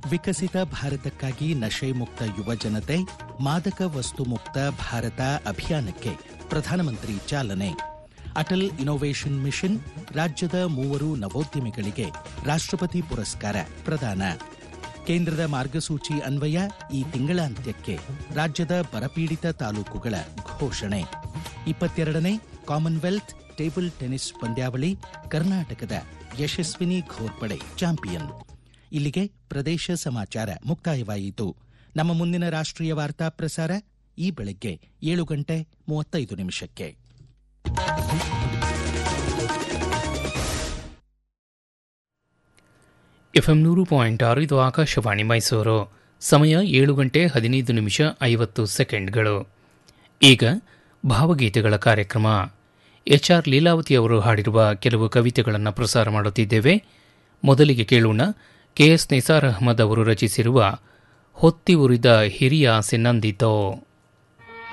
ವಿಕಸಿತ ಭಾರತಕ್ಕಾಗಿ ನಶೆ ಮುಕ್ತ ಯುವ ಜನತೆ ಮಾದಕ ವಸ್ತು ಮುಕ್ತ ಭಾರತ ಅಭಿಯಾನಕ್ಕೆ ಪ್ರಧಾನಮಂತ್ರಿ ಚಾಲನೆ ಅಟಲ್ ಇನ್ನೋವೇಷನ್ ಮಿಷನ್ ರಾಜ್ಯದ ಮೂವರು ನವೋದ್ಯಮಿಗಳಿಗೆ ರಾಷ್ಟ್ರಪತಿ ಪುರಸ್ಕಾರ ಪ್ರದಾನ ಕೇಂದ್ರದ ಮಾರ್ಗಸೂಚಿ ಅನ್ವಯ ಈ ತಿಂಗಳಾಂತ್ಯಕ್ಕೆ ರಾಜ್ಯದ ಬರಪೀಡಿತ ತಾಲೂಕುಗಳ ಘೋಷಣೆ ಇಪ್ಪತ್ತೆರಡನೇ ಕಾಮನ್ವೆಲ್ತ್ ಟೇಬಲ್ ಟೆನಿಸ್ ಪಂದ್ಯಾವಳಿ ಕರ್ನಾಟಕದ ಯಶಸ್ವಿನಿ ಘೋರ್ಪಡೆ ಚಾಂಪಿಯನ್ ಇಲ್ಲಿಗೆ ಪ್ರದೇಶ ಸಮಾಚಾರ ಮುಕ್ತಾಯವಾಯಿತು ನಮ್ಮ ಮುಂದಿನ ರಾಷ್ಟ್ರೀಯ ವಾರ್ತಾ ಪ್ರಸಾರ ಈ ಬೆಳಗ್ಗೆ ಏಳು ಗಂಟೆ ಮೂವತ್ತೈದು ನಿಮಿಷಕ್ಕೆ ಎಫ್ಎಂ ನೂರು ಪಾಯಿಂಟ್ ಆರು ಇದು ಆಕಾಶವಾಣಿ ಮೈಸೂರು ಸಮಯ ಏಳು ಗಂಟೆ ಹದಿನೈದು ನಿಮಿಷ ಐವತ್ತು ಸೆಕೆಂಡ್ಗಳು ಈಗ ಭಾವಗೀತೆಗಳ ಕಾರ್ಯಕ್ರಮ ಎಚ್ ಆರ್ ಲೀಲಾವತಿ ಅವರು ಹಾಡಿರುವ ಕೆಲವು ಕವಿತೆಗಳನ್ನು ಪ್ರಸಾರ ಮಾಡುತ್ತಿದ್ದೇವೆ ಮೊದಲಿಗೆ ಕೇಳೋಣ ಕೆ ಎಸ್ ನಿಸಾರ್ ಅಹ್ಮದ್ ಅವರು ರಚಿಸಿರುವ ಹೊತ್ತಿ ಉರಿದ ಹಿರಿಯ ಆಸೆ ನಂದಿತೋ